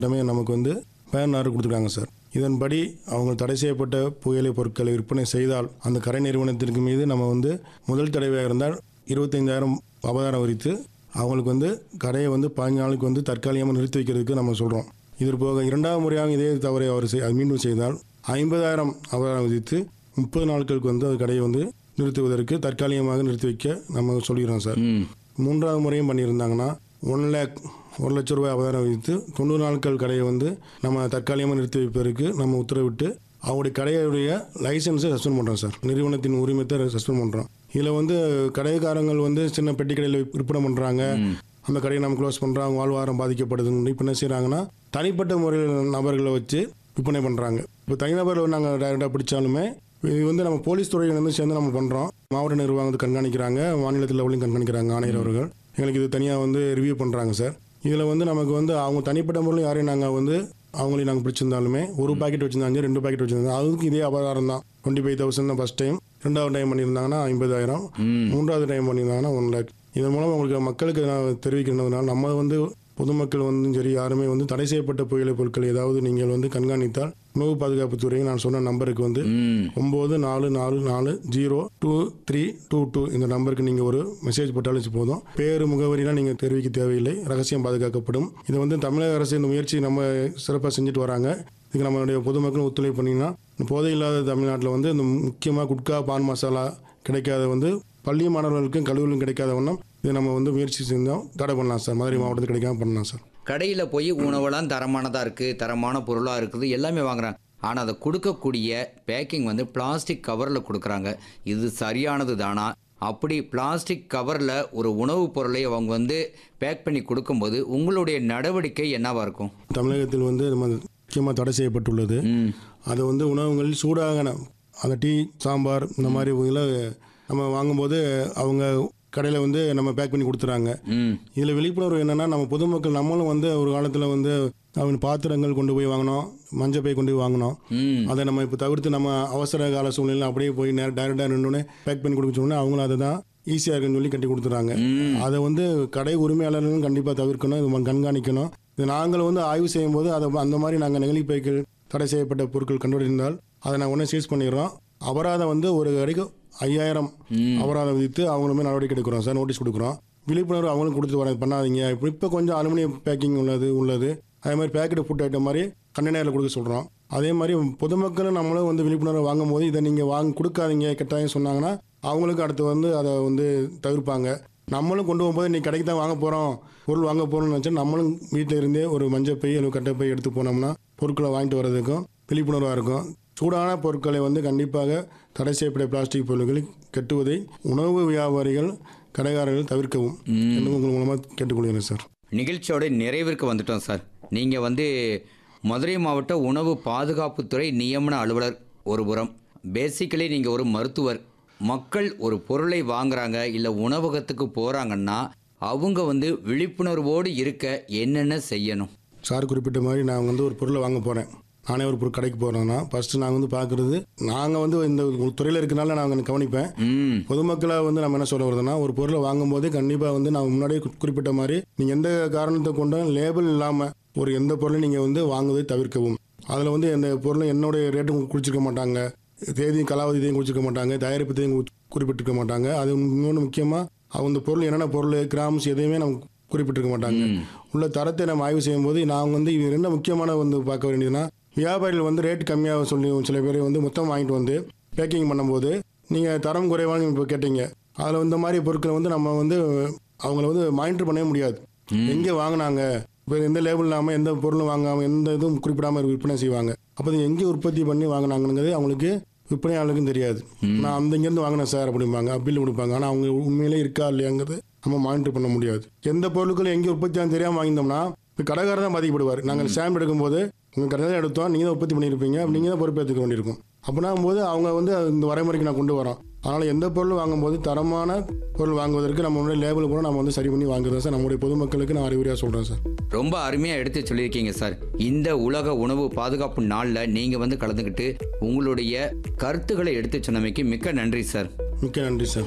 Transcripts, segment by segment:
எல்லாமே நமக்கு வந்து பயன் ஆர்டர் கொடுத்துருக்காங்க சார் இதன்படி அவங்க தடை செய்யப்பட்ட புகையிலை பொருட்களை விற்பனை செய்தால் அந்த கரை நிறுவனத்திற்கு மீது நம்ம வந்து முதல் தடவையாக இருந்தால் இருபத்தைந்தாயிரம் அபதாரம் விதித்து அவங்களுக்கு வந்து கடையை வந்து பதினஞ்சு நாளுக்கு வந்து தற்காலிகமாக நிறுத்தி வைக்கிறதுக்கு நம்ம சொல்கிறோம் இது போக இரண்டாவது முறையாக இதே தவறை அவர் செய் அது மீண்டும் செய்தால் ஐம்பதாயிரம் அபதாரம் விதித்து முப்பது நாட்களுக்கு வந்து அது கடையை வந்து நிறுத்துவதற்கு தற்காலிகமாக நிறுத்தி வைக்க நம்ம சொல்லிடுறோம் சார் ம் மூன்றாவது முறையும் பண்ணியிருந்தாங்கன்னா ஒன் லேக் ஒரு லட்ச ரூபாய் அபதாரம் விதித்து தொண்ணூறு நாட்கள் கடையை வந்து நம்ம தற்காலிகமாக நிறுத்தி வைப்பதற்கு நம்ம உத்தரவிட்டு அவங்களுடைய கடையுடைய லைசன்ஸை சஸ்பெண்ட் பண்ணுறோம் சார் நிறுவனத்தின் உரிமத்தை சஸ்பெண்ட் பண்ணுறோம் இதில் வந்து கடைக்காரங்கள் வந்து சின்ன பெட்டி கடையில் விற்பனை பண்ணுறாங்க அந்த கடையை நம்ம க்ளோஸ் பண்ணுறோம் அவங்க வாழ்வாதாரம் பாதிக்கப்படுதுன்னு இப்போ என்ன செய்கிறாங்கன்னா தனிப்பட்ட முறையில் நபர்களை வச்சு விற்பனை பண்ணுறாங்க இப்போ தனிநபர்கள் நாங்கள் டைரெக்டாக பிடிச்சாலுமே இது வந்து நம்ம போலீஸ் துறையில இருந்து சேர்ந்து நம்ம பண்ணுறோம் மாவட்ட நிர்வாகத்தை கண்காணிக்கிறாங்க மாநிலத்தில் லெவலையும் கண்காணிக்கிறாங்க ஆணையர் அவர்கள் எங்களுக்கு இது தனியாக வந்து ரிவ்யூ பண்ணுறாங்க சார் இதில் வந்து நமக்கு வந்து அவங்க தனிப்பட்ட முறையில் யாரையும் நாங்கள் வந்து அவங்களையும் நாங்கள் பிடிச்சிருந்தாலுமே ஒரு பாக்கெட் வச்சிருந்தாங்க ரெண்டு பாக்கெட் வச்சிருந்தாங்க அதுக்கு இதே அபகாரம் தான் twenty five thousand first time ரெண்டாவது டைம் பண்ணியிருந்தாங்கன்னா ஐம்பதாயிரம் மூன்றாவது டைம் பண்ணியிருந்தாங்கன்னா ஒன் லேக் இதன் மூலம் உங்களுக்கு மக்களுக்கு நான் தெரிவிக்கிறதுனால நம்ம வந்து பொதுமக்கள் வந்து சரி யாருமே வந்து தடை செய்யப்பட்ட புகையிலை பொருட்கள் ஏதாவது நீங்கள் வந்து கண்காணித்தால் உணவு பாதுகாப்பு துறை நான் சொன்ன நம்பருக்கு வந்து ம் ஒம்பது நாலு நாலு நாலு zero two three two two இந்த நம்பருக்கு நீங்கள் ஒரு மெசேஜ் போட்டாலும் போதும் பேர் முகவரிலாம் நீங்கள் தெரிவிக்க தேவையில்லை ரகசியம் பாதுகாக்கப்படும் இது வந்து தமிழக அரசு இந்த முயற்சி நம்ம சிறப்பாக செஞ்சுட்டு வராங்க இதுக்கு நம்மளுடைய பொதுமக்கள் ஒத்துழைப்பு பண்ணிங்கன்னா இந்த போதை இல்லாத தமிழ்நாட்டில் வந்து இந்த முக்கியமாக குட்கா பான் மசாலா கிடைக்காத வந்து பள்ளி மாணவர்களுக்கும் கல்லூரிலும் கிடைக்காத வண்ணம் இதை நம்ம வந்து முயற்சி செஞ்சோம் தடை பண்ணலாம் சார் மதுரை மாவட்டத்தில் கிடைக்காம பண்ணலாம் சார் கடையில் போய் உணவெல்லாம் தரமானதாக இருக்குது தரமான பொருளாக இருக்குது எல்லாமே வாங்குறாங்க ஆனால் அதை கொடுக்கக்கூடிய பேக்கிங் வந்து பிளாஸ்டிக் கவரில் கொடுக்குறாங்க இது சரியானது தானா அப்படி பிளாஸ்டிக் கவரில் ஒரு உணவுப் பொருளை அவங்க வந்து பேக் பண்ணி கொடுக்கும்போது உங்களுடைய நடவடிக்கை என்னவா இருக்கும் தமிழகத்தில் வந்து நம்ம முக்கியமாக தடை செய்யப்பட்டுள்ளது ம் அது வந்து உணவுகளில் சூடாகன அந்த டீ சாம்பார் இந்த மாதிரி இதில் நம்ம வாங்கும்போது அவங்க கடையில் வந்து நம்ம பேக் பண்ணி கொடுத்துறாங்க ம் இதில் விழிப்புணர்வு என்னென்னா நம்ம பொதுமக்கள் நம்மளும் வந்து ஒரு காலத்தில் வந்து அவங்க பாத்திரங்கள் கொண்டு போய் வாங்கினோம் மஞ்சள் பை கொண்டு போய் வாங்கினோம் ம் அதை நம்ம இப்போ தவிர்த்து நம்ம அவசர கால சூழ்நிலையில் அப்படியே போய் நேரம் டேரெக்டாக நின்றுனே பேக் பண்ணி கொடுக்க சொன்னோன்னே அவங்களும் அதை தான் ஈஸியாக இருக்குன்னு சொல்லி கட்டி கொடுத்துறாங்க ம் அதை வந்து கடை உரிமையாளர்களும் கண்டிப்பாக தவிர்க்கணும் இது ம- கண்காணிக்கணும் இது நாங்கள் வந்து ஆய்வு செய்யும்போது அதை அந்த மாதிரி நாங்கள் நெகிழி பைகள் தடை செய்யப்பட்ட பொருட்கள் கண்டுபிடிந்தால் அதை நாங்கள் உடனே சீஸ் பண்ணிடுறோம் அபராதம் வந்து ஒரு கடைக்கு ஐயாயிரம் ம். அபராதம் விதித்து அவங்களுமே நடவடிக்கை எடுக்கிறோம் சார் நோட்டீஸ் கொடுக்குறோம் விழிப்புணர்வு அவங்களும் கொடுத்து வர பண்ணாதீங்க இப்போ இப்போ கொஞ்சம் அலுமினியம் பேக்கிங் உள்ளது உள்ளது அதே மாதிரி பேக்கெட் ஃபுட் ஐட்டம் மாதிரி கண்டெய்னரில் கொடுக்க சொல்கிறோம் அதே மாதிரி பொதுமக்களும் நம்மளும் வந்து விழிப்புணர்வு வாங்கும் போது இதை நீங்கள் வாங்க கொடுக்காதீங்க கட்டாயம் சொன்னாங்கன்னா அவங்களுக்கு அடுத்து வந்து அதை வந்து தவிர்ப்பாங்க நம்மளும் கொண்டு போகும்போது நீ கடைக்கு தான் வாங்க போகிறோம் பொருள் வாங்க போகிறோம்னு நினச்சா நம்மளும் வீட்டில் இருந்தே ஒரு மஞ்சள் பை அல்லது கட்டை பை எடுத்து போனோம்னா பொருட்களை வாங்கிட்டு வர்றதுக்கும் விழிப்புணர்வாக இருக்கும் சூடான பொருட்களை வந்து கண்டிப்பாக தடை செய்யப்பட்ட பிளாஸ்டிக் பொருட்களை கட்டுவதை உணவு வியாபாரிகள் கடைக்காரர்கள் தவிர்க்கவும் என்று உங்கள் மூலமாக கேட்டுக்கொள்கிறேன் சார் நிகழ்ச்சியோட நிறைவிற்கு வந்துட்டோம் சார் நீங்கள் வந்து மதுரை மாவட்ட உணவு பாதுகாப்புத்துறை நியமன அலுவலர் ஒரு புறம் பேசிக்கலி நீங்கள் ஒரு மருத்துவர் மக்கள் ஒரு பொருளை வாங்குறாங்க இல்லை உணவகத்துக்கு போகிறாங்கன்னா அவங்க வந்து விழிப்புணர்வோடு இருக்க என்னென்ன செய்யணும் சார் குறிப்பிட்ட மாதிரி நான் வந்து ஒரு பொருளை வாங்க போகிறேன் நானே ஒரு பொருள் கடைக்கு போகிறேன்னா ஃபஸ்ட்டு நாங்கள் வந்து பார்க்குறது நாங்கள் வந்து இந்த துறையில் இருக்கனால நான் கவனிப்பேன் ம் பொதுமக்களாக வந்து நம்ம என்ன சொல்ல வருதுன்னா ஒரு பொருளை வாங்கும்போது கண்டிப்பாக வந்து நான் முன்னாடியே கு- குறிப்பிட்ட மாதிரி நீங்கள் எந்த காரணத்தை கொண்டும் லேபிள் இல்லாமல் ஒரு எந்த பொருளையும் நீங்கள் வந்து வாங்குவதை தவிர்க்கவும் அதில் வந்து எந்த பொருளும் என்னுடைய ரேட்டும் குறிச்சிருக்க மாட்டாங்க தேதியும் காலாவதி தேதியும் குறிச்சிருக்க மாட்டாங்க தயாரிப்பு தேதியும் குறி- குறிப்பிட்டிருக்க மாட்டாங்க அது இன்னொன்று முக்கியமாக அந்த பொருள் என்னென்ன பொருள் கிராம்ஸ் எதையுமே நம்ம குறிப்பிட்டிருக்க மாட்டாங்க உள்ள தரத்தை நம்ம ஆய்வு செய்யும்போது நான் வந்து இது என்ன முக்கியமான வந்து பார்க்க வேண்டியதுன்னா வியாபாரிகள் வந்து ரேட் கம்மியாக சொல்லி சில பேர் வந்து மொத்தம் வாங்கிட்டு வந்து பேக்கிங் பண்ணும்போது நீங்கள் தரம் குறைவான இப்போ கேட்டீங்க அதில் இந்த மாதிரி பொருட்களை வந்து நம்ம வந்து அவங்கள வந்து மானிட்டர் பண்ணவே முடியாது எங்கே வாங்கினாங்க இப்போ எந்த லேபிள் இல்லாமல் எந்த பொருளும் வாங்காமல் எந்த இதுவும் குறிப்பிடாமல் விற்பனை செய்வாங்க அப்போ இது எங்கே உற்பத்தி பண்ணி வாங்கினாங்கிறது அவங்களுக்கு விற்பனையாளருக்கும் தெரியாது நான் அந்த இங்கேருந்து வாங்கினேன் சார் அப்படிம்பாங்க அப்பீல் கொடுப்பாங்க ஆனால் அவங்க உண்மையிலே இருக்கா இல்லையாங்கிறது நம்ம மானிட்டர் பண்ண முடியாது எந்த பொருட்களும் எங்கே உற்பத்தி ஆகும் தெரியாமல் வாங்கியிருந்தோம்னா இப்போ கடைக்காரர் தான் பாதிக்கப்படுவார் நாங்கள் ஸ்டாம்ப் எடுக்கும்போது உங்கள் கடையில் எடுத்தோம் நீங்கள் தான் உற்பத்தி பண்ணியிருப்பீங்க அப்ப நீங்கள் தான் பொறுப்பேற்றுக்க வேண்டியிருக்கும் அப்படின்னா போது அவங்க வந்து அது இந்த வரைமுறைக்கு நான் கொண்டு வரோம் அதனால் எந்த பொருள் வாங்கும்போது தரமான பொருள் வாங்குவதற்கு நம்ம முன்னாடி லேபிள் கூட நம்ம வந்து சரி பண்ணி வாங்குறோம் சார் நம்முடைய பொதுமக்களுக்கு நான் அறிவுரையாக சொல்கிறேன் சார் ரொம்ப அருமையாக எடுத்து சொல்லியிருக்கீங்க சார் இந்த உலக உணவு பாதுகாப்பு நாளில் நீங்கள் வந்து கலந்துக்கிட்டு உங்களுடைய கருத்துக்களை எடுத்து சொன்னமைக்கு மிக்க நன்றி சார் மிக்க நன்றி சார்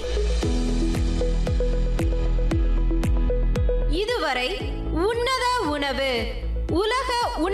இதுவரை உன்னத உணவு உலக